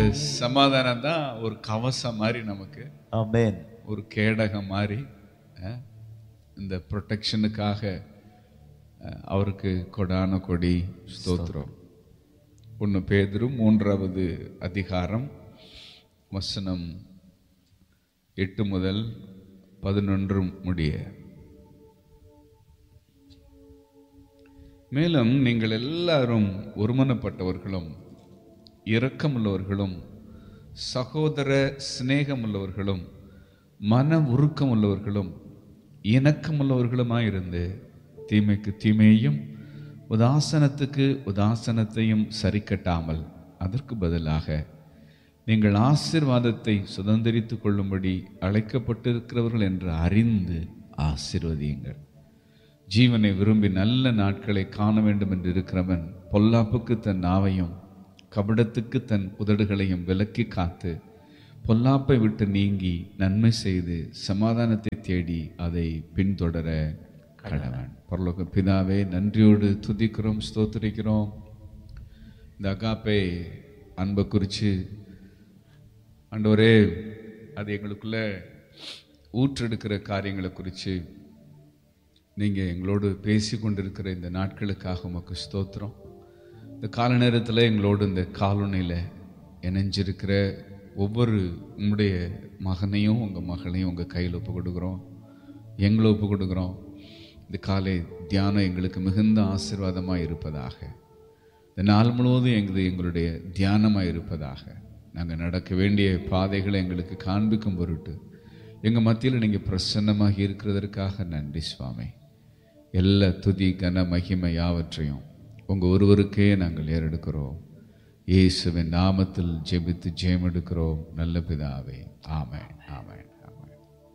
இந்த சமாதானம் தான் ஒரு கவசம் மாதிரி நமக்கு Amen. ஒரு கேடகம் மாதிரி அஹ், இந்த ப்ரொடெக்ஷனுக்காக அஹ், அவருக்கு கொடான கொடி ஸ்தோத்திரம் ஒன்று பேதுரு மூன்றாவது அதிகாரம் வசனம் எட்டு முதல் பதினொன்று முடிய மேலும் நீங்கள் எல்லாரும் ஒருமனப்பட்டவர்களும் இரக்கமுள்ளவர்களும் சகோதர சிநேகமுள்ளவர்களும் மன உருக்கமுள்ளவர்களும் இணக்கமுள்ளவர்களுமாயிருந்து தீமைக்கு தீமையையும் உதாசனத்துக்கு உதாசனத்தையும் சரிக்கட்டாமல் அதற்கு பதிலாக நீங்கள் ஆசீர்வாதத்தை சுதந்திரித்துக் கொள்ளும்படி அழைக்கப்பட்டிருக்கிறவர்கள் என்று அறிந்து ஆசீர்வதியுங்கள் ஜீவனை விரும்பி நல்ல நாட்களை காண வேண்டும் என்று இருக்கிறவன் பொல்லாப்புக்கு தன் நாவையும் கபடத்துக்கு தன் உதடுகளையும் விலக்கி காத்து பொல்லாப்பை விட்டு நீங்கி நன்மை செய்து சமாதானத்தை தேடி அதை பின்தொடர கடவன் பரலோக பிதாவே நன்றியோடு துதிக்கிறோம் ஸ்தோத்திரிக்கிறோம் இந்த அகாப்பை அன்பை குறித்து ஆண்டவரே அது எங்களுக்குள்ள ஊற்றெடுக்கிற காரியங்களை குறித்து நீங்கள் எங்களோடு பேசி கொண்டிருக்கிற இந்த நாட்களுக்காக உமக்கு ஸ்தோத்திரம் இந்த கால நேரத்தில் எங்களோடு இந்த காலொனையில் இணைஞ்சிருக்கிற ஒவ்வொரு உங்களுடைய மகனையும் உங்கள் மகளையும் உங்கள் கையில் ஒப்பு கொடுக்குறோம் எங்களை ஒப்பு கொடுக்குறோம் இந்த காலை தியானம் எங்களுக்கு மிகுந்த ஆசீர்வாதமாக இருப்பதாக இந்த நாள் முழுவதும் எங்கள் எங்களுடைய தியானமாக இருப்பதாக நாங்கள் நடக்க வேண்டிய பாதைகளை எங்களுக்கு காண்பிக்கும் பொருட்டு எங்கள் மத்தியில் நீங்கள் பிரசன்னமாக இருக்கிறதற்காக நன்றி சுவாமி எல்லா துதி கன மகிமை யாவற்றையும் உங்கள் ஒருவருக்கே நாங்கள் ஏறெடுக்கிறோம் இயேசுவின் நாமத்தில் ஜெபித்து ஜெயம் எடுக்கிறோம் நல்ல பிதாவே ஆமென்